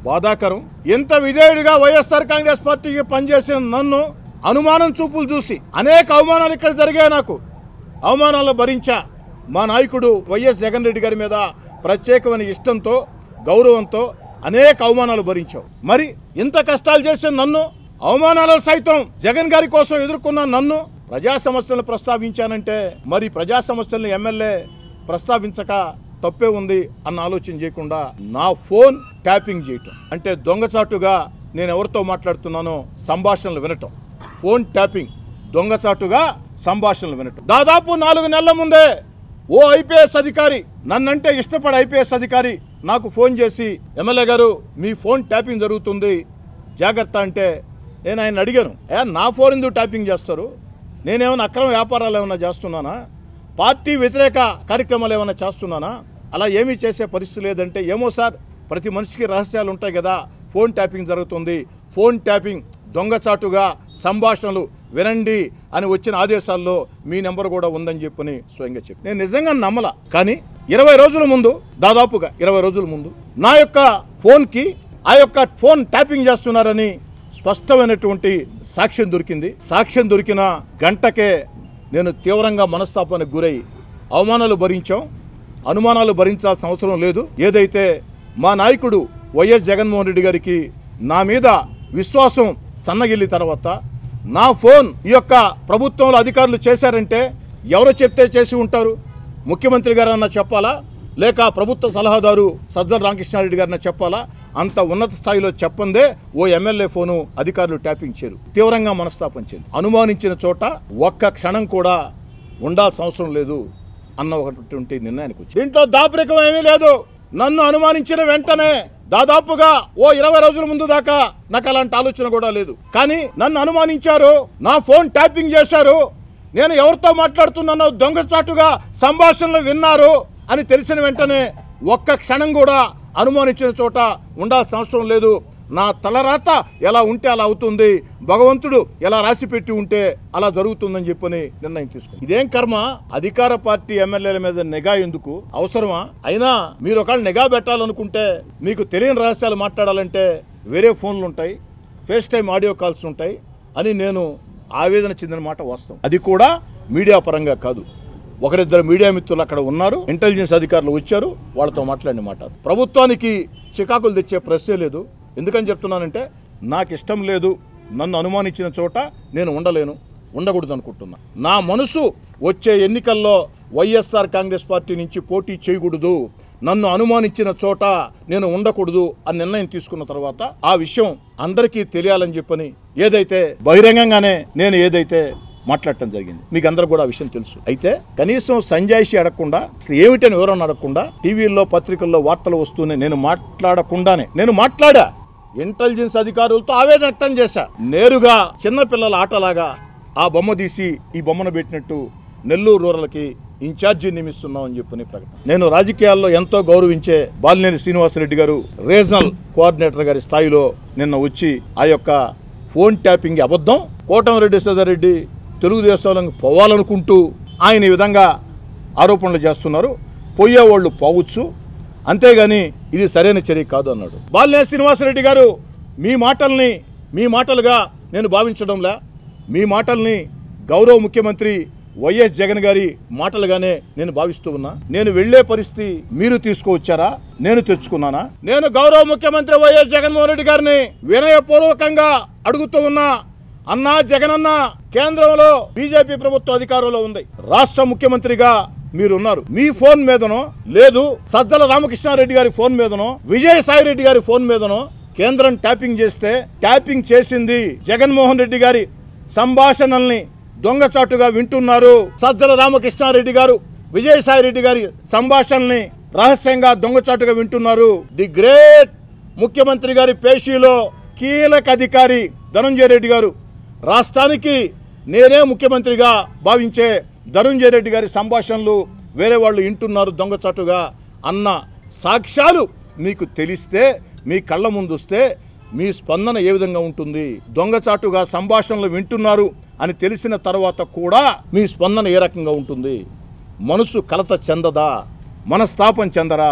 బాధాకరం ఇంత విధేయుడిగా వైఎస్ఆర్ కాంగ్రెస్ పార్టీకి పనిచేసిన నన్ను అనుమానం చూపులు చూసి అనేక అవమానాలు ఇక్కడ జరిగాయి నాకు అవమానాలు భరించా మా నాయకుడు వైఎస్ జగన్ రెడ్డి గారి మీద ప్రత్యేకమైన ఇష్టంతో గౌరవంతో అనేక అవమానాలు భరించావు మరి ఇంత కష్టాలు చేసిన నన్ను అవమానాలు సైతం జగన్ గారి కోసం ఎదుర్కొన్న నన్ను ప్రజా సమస్యలను ప్రస్తావించానంటే మరి ప్రజా సమస్యలను ఎమ్మెల్యే ప్రస్తావించక తప్పే ఉంది అన్న ఆలోచన చేయకుండా నా ఫోన్ ట్యాపింగ్ చేయటం అంటే దొంగచాటుగా నేను ఎవరితో మాట్లాడుతున్నానో సంభాషణలు వినటం ఫోన్ ట్యాపింగ్ దొంగచాటుగా సంభాషణలు వినటం దాదాపు నాలుగు నెలల ముందే ఓ ఐపీఎస్ అధికారి నన్నంటే ఇష్టపడే ఐపీఎస్ అధికారి నాకు ఫోన్ చేసి ఎమ్మెల్యే గారు మీ ఫోన్ ట్యాపింగ్ జరుగుతుంది జాగ్రత్త అంటే నేను ఆయన అడిగాను ఏ నా ఫోన్ ఎందుకు ట్యాపింగ్ చేస్తారు నేనేమైనా అక్రమ వ్యాపారాలు ఏమైనా చేస్తున్నానా పార్టీ వ్యతిరేక కార్యక్రమాలు ఏమైనా చేస్తున్నానా అలా ఏమీ చేసే పరిస్థితి లేదంటే ఏమో సార్ ప్రతి మనిషికి రహస్యాలు ఉంటాయి కదా ఫోన్ ట్యాపింగ్ జరుగుతుంది ఫోన్ ట్యాపింగ్ దొంగచాటుగా సంభాషణలు వినండి అని వచ్చిన ఆదేశాల్లో మీ నెంబర్ కూడా ఉందని చెప్పని స్వయంగా చెప్పి నేను నిజంగా నమ్మల కానీ ఇరవై రోజుల ముందు దాదాపుగా ఇరవై రోజుల ముందు నా యొక్క ఫోన్కి ఆ యొక్క ఫోన్ ట్యాపింగ్ చేస్తున్నారని స్పష్టమైనటువంటి సాక్ష్యం దొరికింది సాక్ష్యం దొరికిన గంటకే నేను తీవ్రంగా మనస్తాపానికి గురై అవమానాలు భరించాం అనుమానాలు భరించాల్సిన అవసరం లేదు ఏదైతే మా నాయకుడు వైఎస్ జగన్మోహన్ రెడ్డి గారికి నా మీద విశ్వాసం సన్నగిల్లి తర్వాత నా ఫోన్ ఈ యొక్క ప్రభుత్వంలో అధికారులు చేశారంటే ఎవరు చెప్తే చేసి ఉంటారు ముఖ్యమంత్రి గారన్నా చెప్పాలా లేక ప్రభుత్వ సలహాదారు సజ్జల రామకృష్ణారెడ్డి గారిని చెప్పాలా అంత ఉన్నత స్థాయిలో చెప్పందే ఓ ఎమ్మెల్యే ఫోను అధికారులు ట్యాపింగ్ చేయరు తీవ్రంగా మనస్తాపం చెంది అనుమానించిన చోట ఒక్క క్షణం కూడా ఉండాల్సిన అవసరం లేదు అన్న ఒకటువంటి నిర్ణయానికి వచ్చి దీంట్లో దాపరికం ఏమీ లేదు నన్ను అనుమానించిన వెంటనే దాదాపుగా ఓ ఇరవై రోజుల ముందు దాకా నాకు అలాంటి ఆలోచన కూడా లేదు కానీ నన్ను అనుమానించారు నా ఫోన్ ట్యాపింగ్ చేశారు నేను ఎవరితో మాట్లాడుతున్నానో దొంగచాటుగా సంభాషణలు విన్నారు అని తెలిసిన వెంటనే ఒక్క క్షణం కూడా అనుమానించిన చోట ఉండాల్సిన అవసరం లేదు నా తలరాత ఎలా ఉంటే అలా అవుతుంది భగవంతుడు ఎలా రాసి పెట్టి ఉంటే అలా జరుగుతుందని చెప్పని నిర్ణయం తీసుకుంది ఇదేం కర్మ అధికార పార్టీ ఎమ్మెల్యేల మీద నిఘా ఎందుకు అవసరమా అయినా మీరు ఒకవేళ నిఘా పెట్టాలనుకుంటే మీకు తెలియని రహస్యాలు మాట్లాడాలంటే వేరే ఫోన్లు ఉంటాయి ఫేస్ టైం ఆడియో కాల్స్ ఉంటాయి అని నేను ఆవేదన చెందిన మాట వాస్తవం అది కూడా మీడియా పరంగా కాదు ఒకరిద్దరు మీడియా మిత్రులు అక్కడ ఉన్నారు ఇంటెలిజెన్స్ అధికారులు వచ్చారు వాళ్ళతో మాట్లాడిన మాట ప్రభుత్వానికి చికాకులు తెచ్చే ప్రశ్నే లేదు ఎందుకని చెప్తున్నానంటే నాకు ఇష్టం లేదు నన్ను అనుమానించిన చోట నేను ఉండలేను ఉండకూడదు అనుకుంటున్నా నా మనసు వచ్చే ఎన్నికల్లో వైఎస్ఆర్ కాంగ్రెస్ పార్టీ నుంచి పోటీ చేయకూడదు నన్ను అనుమానించిన చోట నేను ఉండకూడదు అని నిర్ణయం తీసుకున్న తర్వాత ఆ విషయం అందరికీ తెలియాలని చెప్పని ఏదైతే బహిరంగంగానే నేను ఏదైతే మాట్లాడటం జరిగింది మీకు అందరూ కూడా ఆ విషయం తెలుసు అయితే కనీసం సంజాయిషి అడగకుండా అసలు ఏమిటని వివరణ అడగకుండా టీవీల్లో పత్రికల్లో వార్తలు వస్తూనే నేను మాట్లాడకుండానే నేను మాట్లాడా ఇంటెలిజెన్స్ అధికారులతో ఆవేదన వ్యక్తం చేశా నేరుగా చిన్నపిల్లల ఆటలాగా ఆ బొమ్మ తీసి ఈ బొమ్మను పెట్టినట్టు నెల్లూరు రూరల్కి ఇన్ఛార్జి నియమిస్తున్నామని చెప్పని ప్రకటన నేను రాజకీయాల్లో ఎంతో గౌరవించే బాలినేని శ్రీనివాసరెడ్డి గారు రీజనల్ కోఆర్డినేటర్ గారి స్థాయిలో నిన్న వచ్చి ఆ యొక్క ఫోన్ ట్యాపింగ్ అబద్ధం కోటమిరెడ్డి సదారెడ్డి తెలుగుదేశంలోకి పోవాలనుకుంటూ ఆయన ఈ విధంగా ఆరోపణలు చేస్తున్నారు పోయేవాళ్ళు పోవచ్చు అంతేగాని ఇది సరైన చర్య కాదు అన్నాడు బాలినేని శ్రీనివాసరెడ్డి గారు మీ మాటల్ని మీ మాటలుగా నేను భావించడంలా మీ మాటల్ని గౌరవ ముఖ్యమంత్రి వైఎస్ జగన్ గారి మాటలుగానే నేను భావిస్తూ ఉన్నా నేను వెళ్లే పరిస్థితి మీరు తీసుకువచ్చారా నేను తెచ్చుకున్నానా నేను గౌరవ ముఖ్యమంత్రి వైఎస్ జగన్మోహన్ రెడ్డి గారిని వినయపూర్వకంగా అడుగుతూ ఉన్నా అన్నా జగనన్న కేంద్రంలో బీజేపీ ప్రభుత్వ అధికారంలో ఉంది రాష్ట్ర ముఖ్యమంత్రిగా మీరున్నారు మీ ఫోన్ మీదనో లేదు సజ్జల రామకృష్ణారెడ్డి గారి ఫోన్ మీదనో విజయసాయి రెడ్డి గారి ఫోన్ మీదనో కేంద్రం ట్యాపింగ్ చేస్తే ట్యాపింగ్ చేసింది జగన్మోహన్ రెడ్డి గారి సంభాషణల్ని దొంగచాటుగా వింటున్నారు సజ్జల రామకృష్ణారెడ్డి గారు విజయసాయి రెడ్డి గారి సంభాషణల్ని రహస్యంగా దొంగచాటుగా వింటున్నారు ది గ్రేట్ ముఖ్యమంత్రి గారి పేషీలో కీలక అధికారి ధనంజయ రెడ్డి గారు రాష్ట్రానికి నేనే ముఖ్యమంత్రిగా భావించే ధనుంజయ రెడ్డి గారి సంభాషణలు వేరే వాళ్ళు వింటున్నారు దొంగచాటుగా అన్న సాక్ష్యాలు మీకు తెలిస్తే మీ కళ్ళ ముందుస్తే మీ స్పందన ఏ విధంగా ఉంటుంది దొంగచాటుగా సంభాషణలు వింటున్నారు అని తెలిసిన తర్వాత కూడా మీ స్పందన ఏ రకంగా ఉంటుంది మనసు కలత చెందదా మనస్తాపం చెందరా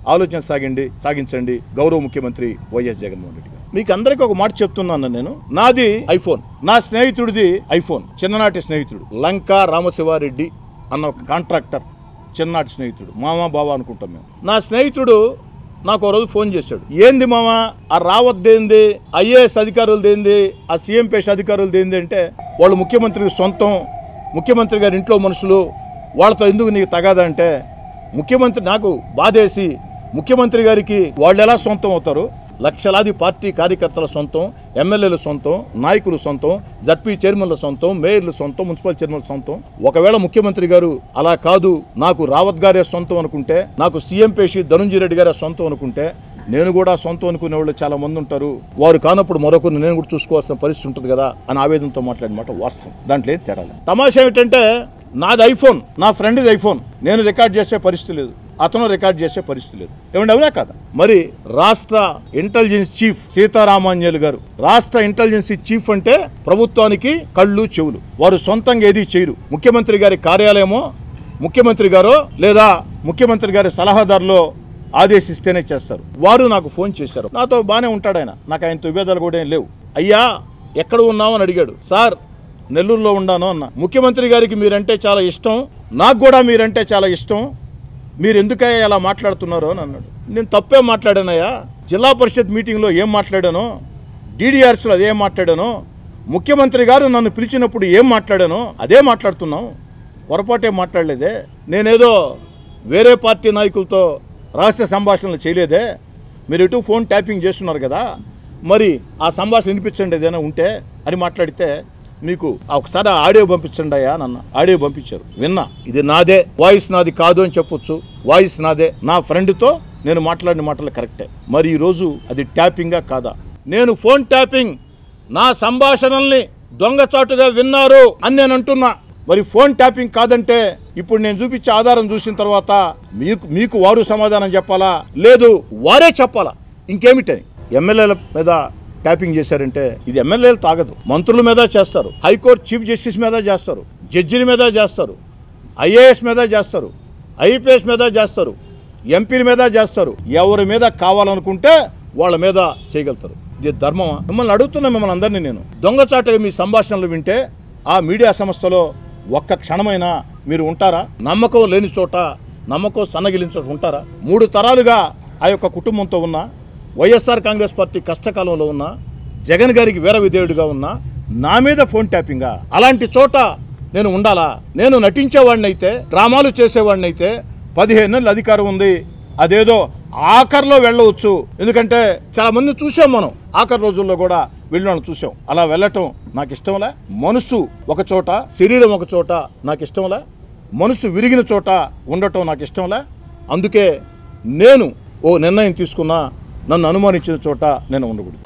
ఆలోచన సాగండి సాగించండి గౌరవ ముఖ్యమంత్రి వైఎస్ జగన్మోహన్ రెడ్డి గారు మీకు అందరికీ ఒక మాట చెప్తున్నాను నేను నాది ఐఫోన్ నా స్నేహితుడిది ఐఫోన్ చిన్ననాటి స్నేహితుడు లంకా రామశివారెడ్డి అన్న ఒక కాంట్రాక్టర్ చిన్ననాటి స్నేహితుడు మామ బావ అనుకుంటాం మేము నా స్నేహితుడు నాకు ఒక రోజు ఫోన్ చేశాడు ఏంది మామ ఆ రావద్దేంది ఐఏఎస్ అధికారులదేంది ఆ సీఎం పేష అధికారులదేంది అంటే వాళ్ళు ముఖ్యమంత్రికి సొంతం ముఖ్యమంత్రి గారి ఇంట్లో మనుషులు వాళ్ళతో ఎందుకు నీకు తగాదంటే ముఖ్యమంత్రి నాకు బాధేసి ముఖ్యమంత్రి గారికి వాళ్ళు ఎలా సొంతం అవుతారు లక్షలాది పార్టీ కార్యకర్తల సొంతం ఎమ్మెల్యేల సొంతం నాయకుల సొంతం జడ్పీ చైర్మన్ల సొంతం మేయర్ల సొంతం మున్సిపల్ చైర్మన్ల సొంతం ఒకవేళ ముఖ్యమంత్రి గారు అలా కాదు నాకు రావత్ గారే సొంతం అనుకుంటే నాకు సీఎం పేషి ధనుంజయ రెడ్డి గారే సొంతం అనుకుంటే నేను కూడా సొంతం అనుకునే వాళ్ళు చాలా మంది ఉంటారు వారు కానప్పుడు మరొకరిని నేను కూడా చూసుకోవాల్సిన పరిస్థితి ఉంటుంది కదా అని ఆవేదనతో మాట్లాడిన మాట వాస్తవం దాంట్లో ఏం తేడా లేదు. తమాషా ఏమిటంటే నాది ఐఫోన్ నా ఫ్రెండ్ది ఐఫోన్ నేను రికార్డ్ చేసే పరిస్థితి లేదు అతను రికార్డ్ చేసే పరిస్థితి లేదు ఏమండి అవునా కదా మరి రాష్ట్ర ఇంటెలిజెన్స్ చీఫ్ సీతారామాంజలి గారు రాష్ట్ర ఇంటెలిజెన్స్ చీఫ్ అంటే ప్రభుత్వానికి కళ్ళు చెవులు వారు సొంతంగా ఏది చేయరు ముఖ్యమంత్రి గారి కార్యాలయమో ముఖ్యమంత్రి గారో లేదా ముఖ్యమంత్రి గారి సలహాదారులో ఆదేశిస్తేనే చేస్తారు వారు నాకు ఫోన్ చేశారు నాతో బాగానే ఉంటాడు ఆయన నాకు ఆయనతో విభేదాలు కూడా ఏం లేవు అయ్యా ఎక్కడ ఉన్నావు అని అడిగాడు సార్ నెల్లూరులో ఉన్నాను అన్న ముఖ్యమంత్రి గారికి మీరంటే చాలా ఇష్టం నాకు కూడా మీరంటే చాలా ఇష్టం మీరు ఎందుకయ్యా ఇలా మాట్లాడుతున్నారు అని అన్నాడు నేను తప్పే మాట్లాడానయ్యా జిల్లా పరిషత్ మీటింగ్లో ఏం మాట్లాడానో డీడీఆర్స్లో అదే మాట్లాడానో ముఖ్యమంత్రి గారు నన్ను పిలిచినప్పుడు ఏం మాట్లాడానో అదే మాట్లాడుతున్నాం పొరపాటే మాట్లాడలేదే నేనేదో వేరే పార్టీ నాయకులతో రహస్య సంభాషణలు చేయలేదే మీరు ఎటు ఫోన్ ట్యాపింగ్ చేస్తున్నారు కదా మరి ఆ సంభాషణ వినిపించండి ఏదైనా ఉంటే అని మాట్లాడితే మీకు ఆ ఒకసారి ఆ ఆడియో పంపించండి అయ్యా నన్న ఆడియో పంపించారు విన్నా ఇది నాదే వాయిస్ నాది కాదు అని చెప్పొచ్చు వాయిస్ నాదే నా ఫ్రెండ్తో నేను మాట్లాడిన మాటలు కరెక్టే మరి ఈరోజు అది ట్యాపింగా కాదా నేను ఫోన్ ట్యాపింగ్ నా సంభాషణల్ని దొంగచాటుగా విన్నారు అని నేను అంటున్నా మరి ఫోన్ ట్యాపింగ్ కాదంటే ఇప్పుడు నేను చూపించే ఆధారం చూసిన తర్వాత మీకు మీకు వారు సమాధానం చెప్పాలా లేదు వారే చెప్పాలా ఇంకేమిటని ఎమ్మెల్యేల మీద ట్యాపింగ్ చేశారంటే ఇది ఎమ్మెల్యేలు తాగదు మంత్రుల మీద చేస్తారు హైకోర్టు చీఫ్ జస్టిస్ మీద చేస్తారు జడ్జిల మీద చేస్తారు ఐఏఎస్ మీద చేస్తారు ఐపీఎస్ మీద చేస్తారు ఎంపీల మీద చేస్తారు ఎవరి మీద కావాలనుకుంటే వాళ్ళ మీద చేయగలుగుతారు ఇది ధర్మమా మిమ్మల్ని అడుగుతున్నా మిమ్మల్ని అందరినీ నేను దొంగచాటుగా మీ సంభాషణలు వింటే ఆ మీడియా సంస్థలో ఒక్క క్షణమైనా మీరు ఉంటారా నమ్మకం లేని చోట నమ్మకం సన్నగిలిన చోట ఉంటారా మూడు తరాలుగా ఆ యొక్క కుటుంబంతో ఉన్న వైఎస్ఆర్ కాంగ్రెస్ పార్టీ కష్టకాలంలో ఉన్న జగన్ గారికి వీర విధేయుడిగా ఉన్నా నా మీద ఫోన్ ట్యాపింగా అలాంటి చోట నేను ఉండాలా నేను నటించేవాడిని అయితే డ్రామాలు చేసేవాడిని అయితే పదిహేను నెలలు అధికారం ఉంది అదేదో ఆఖరిలో వెళ్ళవచ్చు ఎందుకంటే చాలా మంది చూసాం మనం ఆఖరి రోజుల్లో కూడా వెళ్ళిన చూసాం అలా వెళ్ళటం నాకు ఇష్టంలే మనసు ఒక చోట శరీరం ఒక చోట నాకు ఇష్టంలే మనసు విరిగిన చోట ఉండటం నాకు ఇష్టంలే అందుకే నేను ఓ నిర్ణయం తీసుకున్నా నన్ను అనుమానించిన చోట నేను ఉండకూడదు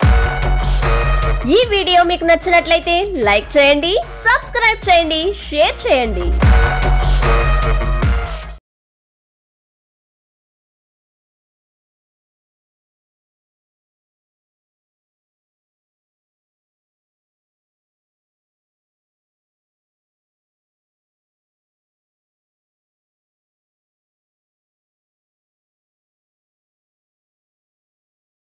ఈ వీడియో మీకు నచ్చినట్లయితే లైక్ చేయండి సబ్స్క్రైబ్ చేయండి షేర్ చేయండి